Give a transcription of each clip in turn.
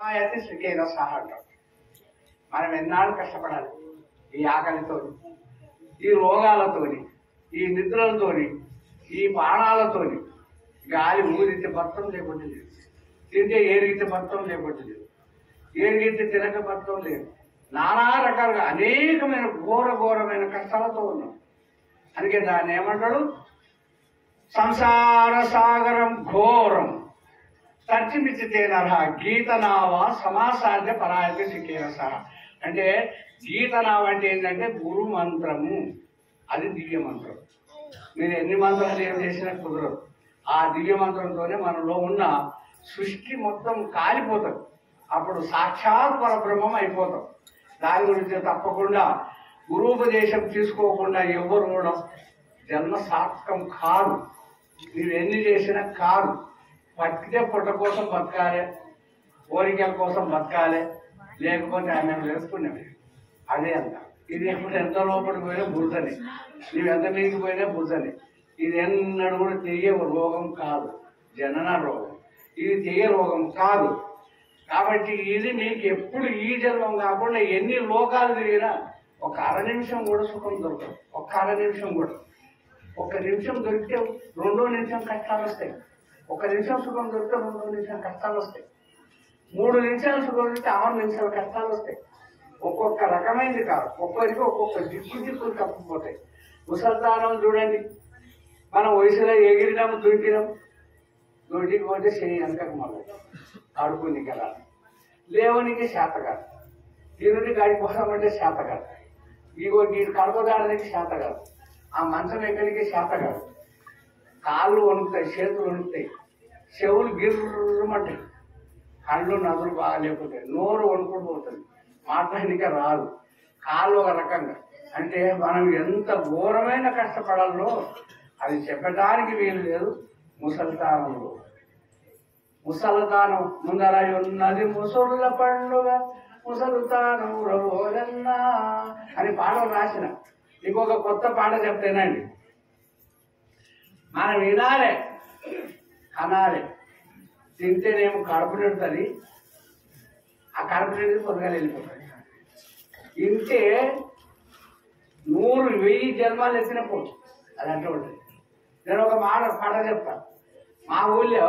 అయితే శ్రీకేద సహా అంటాం మనం ఎన్నాళ్ళు కష్టపడాలి ఈ ఆకలితోని ఈ రోగాలతోని ఈ నిద్రలతోని ఈ బాణాలతోని గాలి ఊరితే భర్తం లేకపోతే లేదు తింటే ఏరిగితే భర్తం లేకపోతే లేదు ఏరిగితే తినక భర్తం లేదు నానా రకాలుగా అనేకమైన ఘోర ఘోరమైన కష్టాలతో ఉన్నాం అందుకే దాన్ని ఏమంటాడు సంసార సాగరం ఘోరం తర్చిమిచ్చితే నరహ గీతనావ సమాసాధ్య పరాయత సిక్కేన సహ అంటే గీతనావ అంటే ఏంటంటే గురు మంత్రము అది దివ్య మంత్రం మీరు ఎన్ని మంత్రాలు ఏం చేసినా కుదరదు ఆ దివ్య మంత్రంతోనే మనలో ఉన్న సృష్టి మొత్తం కాలిపోతుంది అప్పుడు సాక్షాత్ పరబ్రహ్మం అయిపోతాం దాని గురించి తప్పకుండా గురూపదేశం తీసుకోకుండా ఎవరు కూడా జన్మ సార్థకం కాదు మీరు ఎన్ని చేసినా కాదు బతికితే పుట్ట కోసం బతకాలి కోరికల కోసం బతకాలి లేకపోతే ఆయన వేసుకునేవి అదే అంత ఇది ఎప్పుడు ఎంత లోపలికి పోయినా బురదని నువ్వు ఎంత మీదకి పోయినా బురదని ఇది ఎన్నడూ కూడా తెలియ రోగం కాదు జనన రోగం ఇది తెలియ రోగం కాదు కాబట్టి ఇది మీకు ఎప్పుడు ఈ జన్మం కాకుండా ఎన్ని లోకాలు తిరిగినా ఒక అర నిమిషం కూడా సుఖం దొరకదు ఒక్క అర నిమిషం కూడా ఒక నిమిషం దొరికితే రెండో నిమిషం కష్టాలు వస్తాయి ఒక నిమిషం సుఖం దొరికితే రెండో నిమిషం కష్టాలు వస్తాయి మూడు నిమిషాలు సుఖం దొరికితే ఆరు నిమిషాలు కష్టాలు వస్తాయి ఒక్కొక్క రకమైనది కాదు ఒక్కొక్కరికి ఒక్కొక్క దిక్కు దిక్కులు తప్పిపోతాయి ముసల్దానం చూడండి మనం వయసులో ఎగిరినాము దొరికినాము దొరికి పోతే చేయి వెనకకు మళ్ళీ ఆడుకుని కదా లేవనికి శాత కాదు తిరుని గడిపోదామంటే శాత కాదు ఇగో నీరు కడపదాడడానికి శాత కాదు ఆ మంచం ఎక్కడికి శాత కాదు కాళ్ళు వణుకుతాయి చేతులు వణుకుతాయి చెవులు గిర్రమంటాయి కళ్ళు నదులు బాగా లేకపోతాయి నోరు వణుకుడు పోతుంది మాట్లాడడానికి రాదు కాళ్ళు ఒక రకంగా అంటే మనం ఎంత ఘోరమైన కష్టపడాలో అది చెప్పడానికి వీలు లేదు ముసలితానంలో ముసలితానం ముందర ఉన్నది ముసలుల పండుగ ముసలితానం రోజన్నా అని పాటలు రాసిన ఇంకొక కొత్త పాట చెప్తేనండి మనం వినాలి కనాలి తింటేనేమో కడుపు నిండుతుంది ఆ కడుపు నిండి పొద్దుగా వెళ్ళిపోతుంది ఇంటే నూరు వెయ్యి జన్మాలు ఎత్తినప్పుడు అది అంటే ఉంటుంది నేను ఒక మాట పాట చెప్తా మా ఊళ్ళో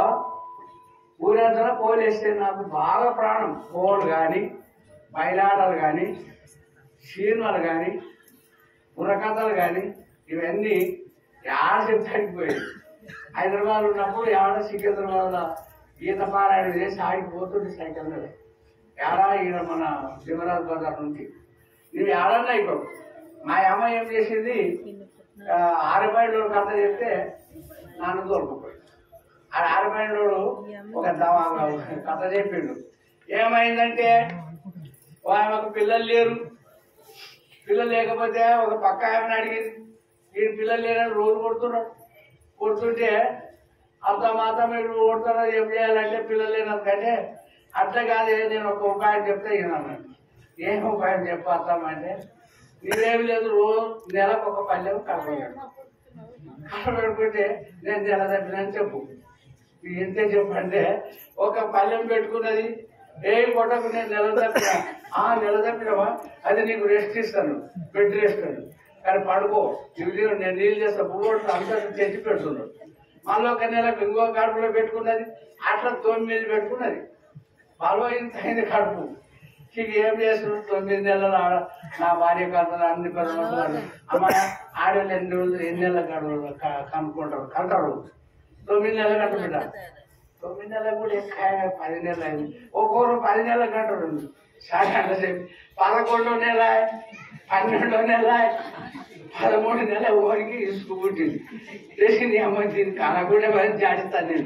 ఊరంతా కోళ్ళు వేస్తే నాకు బాగా ప్రాణం కోళ్ళు కానీ బయలాటలు కానీ చీమలు కానీ బుర్రకథలు కానీ ఇవన్నీ యాడ చెప్తానికి పోయింది హైదరాబాద్ ఉన్నప్పుడు యాడ సికింద్రాబాద్ ఈత పారాయణ చేసి ఆగిపోతుండే సైకిల్ మీద ఏడా ఈయన మన శివరాజ్ బజార్ నుంచి నువ్వు ఏడన్నా అయిపోవు మా అమ్మ ఏం చేసింది ఆ, ఆరుబయలు కథ చెప్తే నాన్న దొరకపోయి ఆ ఆరుబయలు ఒక దవ- కథ చెప్పిండు ఏమైందంటే ఆమెకు పిల్లలు లేరు పిల్లలు లేకపోతే ఒక పక్క ఆమెను అడిగింది ఈ పిల్లలు లేరని రోజు కొడుతున్నాడు కొడుతుంటే అంత మాత్రం మీరు కొడుతున్నా ఏం చేయాలంటే పిల్లలు లేనందుకంటే అట్లా కాదే నేను ఒక ఉపాయం చెప్తే విన్నాను ఏం ఉపాయం చెప్పామంటే నీవేమి లేదు రోజు నెలకు ఒక పల్లెం కలపగలడు కలపెట్టుకుంటే నేను నెల తప్పినని చెప్పు నువ్వు ఎంతే చెప్పు అంటే ఒక పల్లెం పెట్టుకున్నది ఏం కొట్టకు నేను నెల తప్పినా ఆ నెల తప్పినవా అది నీకు రెస్ట్ ఇస్తాను బెడ్ రెస్ట్ అని కానీ పడుకో ఇవి తిను, నేను నీళ్ళు చేస్తా పువ్వుడు అంతా తెచ్చి పెడుతున్నాడు మళ్ళీ ఒక నెలకు ఇంకో కడుపులో పెట్టుకున్నది అట్లా తొమ్మిది పెట్టుకున్నది మరో ఇంత అయింది కడుపు ఇక ఏం చేస్తున్నాడు తొమ్మిది నెలలు ఆడ నా భార్య కడతారు అన్ని పనులు అమ్మ ఆడవాళ్ళు ఎన్ని రోజులు ఎన్ని నెలలు కడవరు కనుక్కుంటారు కంటారు తొమ్మిది నెలలు కట్టుబిడ్డ తొమ్మిది నెలలు కూడా ఎక్కువ పది నెలలు అయింది ఒక్కొక్కరు పది నెలలు కట్టరు సరే అంటే చెప్పి పదకొండో నెల పన్నెండో నెల పదమూడు నెల ఊరికి ఇసుకు పుట్టింది చేసి నీ అమ్మ దీన్ని కనకుండా మరి జాడిస్తాను నేను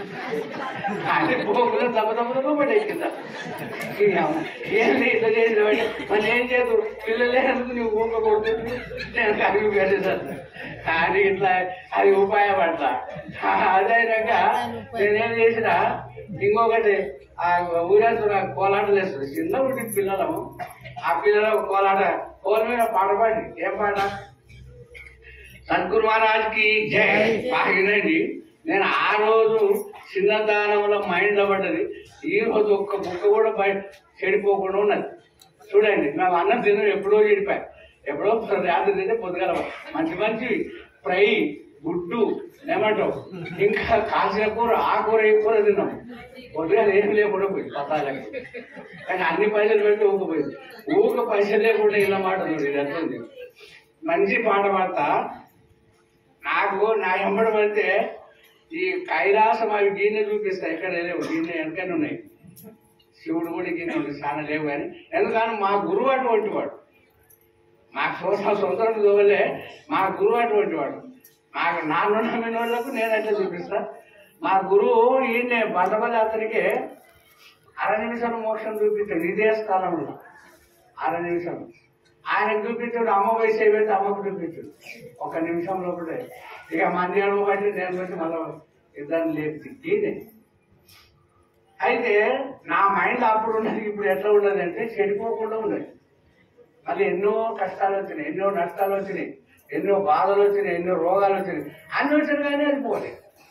కానీ పోకుండా దెబ్బ దెబ్బ దెబ్బ పడి ఎక్కిందా ఈ అమ్మ ఏంది ఇట్లా చేసి మరి ఏం చేయదు పిల్లలు లేనందుకు నువ్వు ఊక కొడుతుంది నేను కలిగి పెట్టేసాను కానీ ఇట్లా అది ఉపాయపడతా అదైనాక నేనేం చేసిన ఇంకొకటి ఆ ఊరేస్తున్న కోలాటలు వేస్తుంది చిన్న ఉండి పిల్లలము ఆ పిల్లల కోలాట కోల మీద పాట పాడి ఏం పాట సద్గురు మహారాజ్కి జై బాగా వినండి నేను ఆ రోజు చిన్నదానంలో మైండ్లో పడ్డది ఈ రోజు ఒక్క బుక్క కూడా బయట చెడిపోకుండా ఉన్నది చూడండి మేము అన్నం తిన్నాం ఎప్పుడో చెడిపోయి ఎప్పుడో రాత్రి తింటే పొద్దుగల మంచి మంచి ఫ్రై గుడ్డు ఏమంటావు ఇంకా కాసిన కూర ఆ కూర ఈ కూర తిన్నాం పొద్దుగాల ఏం లేకుండా పోయి పతాలకి కానీ అన్ని పైసలు పెట్టి ఊకపోయింది ఊక పైసలు లేకుండా ఇలా మాట ఉంది ఇది ఎంత ఉంది మంచి పాట పాడతా నాకు నా ఎంబడి పడితే ఈ కైలాసం అవి గిన్నె చూపిస్తా ఎక్కడ లేవు గిన్నె వెనకనే ఉన్నాయి శివుడు కూడా గిన్నె ఉంది చాలా లేవు కానీ ఎందుకని మా గురువు అటువంటి వాడు మాకు సొంత సొంతం చదువులే మా గురువు అటువంటి వాడు మాకు నాన్న నమ్మిన వాళ్ళకు నేనంటే చూపిస్తా మా గురువు ఈయన బండబలి అతనికి అర నిమిషం మోక్షం చూపించాడు ఇదే స్థలంలో అర నిమిషం ఆయన చూపించాడు అమ్మ వయసు అయిపోతే అమ్మకు చూపించాడు ఒక నిమిషం లోపలే ఇక మంది అడుగు బట్టి నేను బట్టి మళ్ళీ ఇద్దరిని లేపి ఈయనే అయితే నా మైండ్ అప్పుడు ఉన్నది ఇప్పుడు ఎట్లా ఉన్నది అంటే చెడిపోకుండా ఉన్నది మళ్ళీ ఎన్నో కష్టాలు వచ్చినాయి ఎన్నో నష్టాలు వచ్చినాయి ఎన్నో బాధలు వచ్చినాయి ఎన్నో రోగాలు వచ్చినాయి అన్ని వచ్చిన కానీ అది పోలే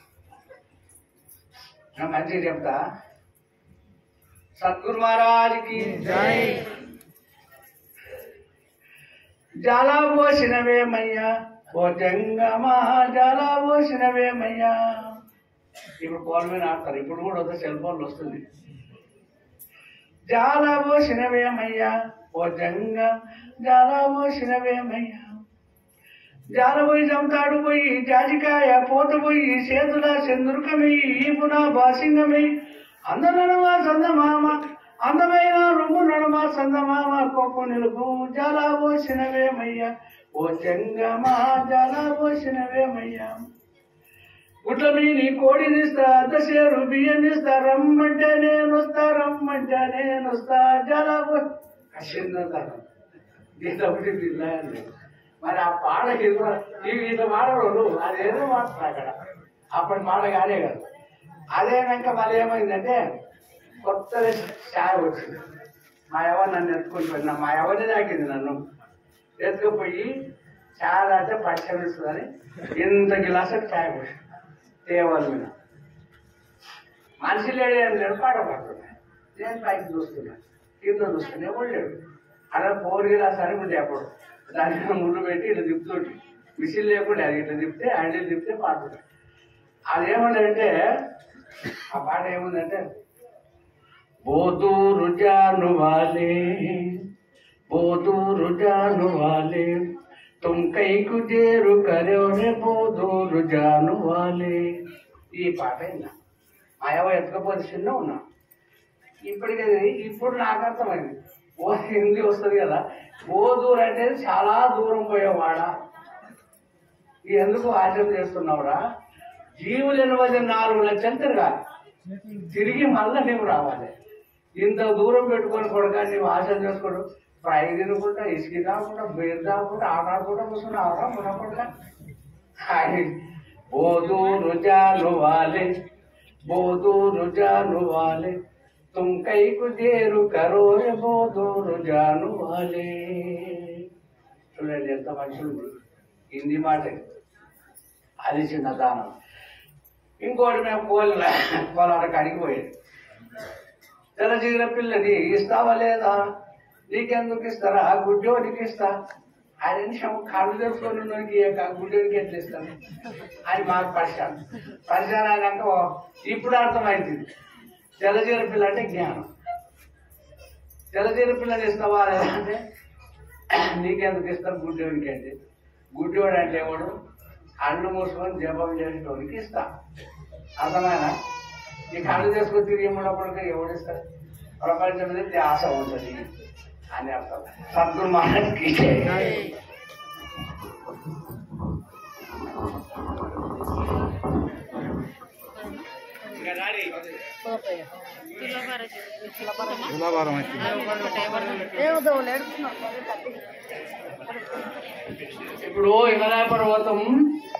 నా మంచిగా చెప్తా సద్గురు మహారాజ్కి జై జలా పోసినవేమయ్యా ఓ జంగమా జలా పోసినవేమయ్యా ఇప్పుడు ఫోన్ మీద ఆడతారు ఇప్పుడు కూడా ఒక సెల్ ఫోన్లు వస్తుంది జాలా పోసినవేమయ్యా ఓ జంగ జాలా పోసినవేమయ్యా జాల పోయి జంతాడు పోయి జాజికాయ పోత పోయి చేతుల చంద్రుకమయ్యి ఈపున బాసింగమయ్యి అందనడమా సందమామ అందమైన రొమ్ము నడమా సందమామ కొప్పు నిలుపు జాల పోసినవేమయ్యా ఓ జంగమా జాల పోసినవేమయ్యా గుట్ల మీని కోడినిస్తా దశేరు బియ్యనిస్తా రమ్మంటే నేను వస్తా రమ్మంటే నేను వస్తా జలబో కషిందంటాను గీత ఒకటి పిల్లాయండి మరి ఆ పాట గీత ఇవి గీత మాడవాళ్ళు అదేదో మాట్లాడు అక్కడ అప్పటి మాట కానే కదా అదేనాక మళ్ళీ ఏమైందంటే కొత్త ఛాయ్ వచ్చింది మా ఎవరు నన్ను ఎత్తుకొని పోయింది మా ఎవరిని తాకింది నన్ను ఎత్తుకుపోయి ఛాయ్ తాగితే పరిచయం ఇస్తుందని ఇంత గిలాసు ఛాయ్ పోసి దేవాల మీద మనిషి లేడు ఏం లేడు పాట పడుతున్నా నేను పైకి చూస్తున్నా కింద చూస్తున్నా ఎవరు లేడు అలా ఫోర్ గిలాస్ అని ఉండే అప్పుడు దాని మీద ముళ్ళు పెట్టి ఇట్లా తిప్పుతుంటే మిషన్ లేకుండా అది ఇట్లా తిప్పితే హ్యాండిల్ తిప్పితే పాడుతుంది అది ఏముందంటే ఆ పాట ఏముందంటే బోదూరు జాను వాలే బోదూరు జాను వాలే तुम कई కుజేరు కరోనే బోదూరు జాను వాలే ఈ పాట అయినా మాయవ ఎత్తకపోతే చిన్న ఉన్నా ఇప్పటికి అది ఇప్పుడు నాకు అర్థమైంది ఓ హిందీ వస్తుంది కదా బోదూరు అనేది చాలా దూరం పోయేవాడ ఇది ఎందుకు ఆచరణ చేస్తున్నావురా జీవులు ఎనభై నాలుగు లక్షలు తిరగాలి తిరిగి మళ్ళా నువ్వు రావాలి ఇంత దూరం పెట్టుకొని కొడక నువ్వు ఆశలు చేసుకోడు ఫ్రై తినకుండా ఇసుకి తాగకుండా బీర్ తాగకుండా ఆడాడకుండా కూర్చున్నావరా మునకుండా బోధు రుజాను వాలే బోధు రుజాను వాలే तुम कई కుజేరు కరోరే బోధు రుజాను వాలే చూడండి ఎంత మంచి ఉంది హిందీ మాట అది చిన్న దానం ఇంకోటి మేము కోళ్ళ కోలాట కాడికి పోయేది తెల్లజీర పిల్లని ఇస్తావా లేదా నీకెందుకు ఇస్తారా గుడ్డోడికి ఇస్తా ఆయన నిమిషం కళ్ళు తెరుచుకొని ఉన్నోడికి ఇయ్యక గుడ్డోడికి ఎట్లా ఇస్తాను అని మాకు పరిశాన్ పరిశాన్ అయినాక ఓ, ఇప్పుడు అర్థమైంది తెల్లజీర పిల్ల అంటే జ్ఞానం తెల్లజీర పిల్లని ఇస్తావా లేదా అంటే నీకెందుకు ఇస్తాను గుడ్డోడికి అంటే గుడ్డోడు అంటే ఎవడు కళ్ళు మూసుకొని జపం చేసేటోడికి ఇస్తా అర్థమైనా ఈ కళ్ళు చేసుకొని తిరిగి ఉన్నప్పటికీ ఎవడిస్తారు ప్రపంచం మీద ధ్యాస ఉంటుంది అని అర్థం సద్గురు మహారాజ్కి ఇంకా రాడి. ఇప్పుడు హిమాలయ పర్వతం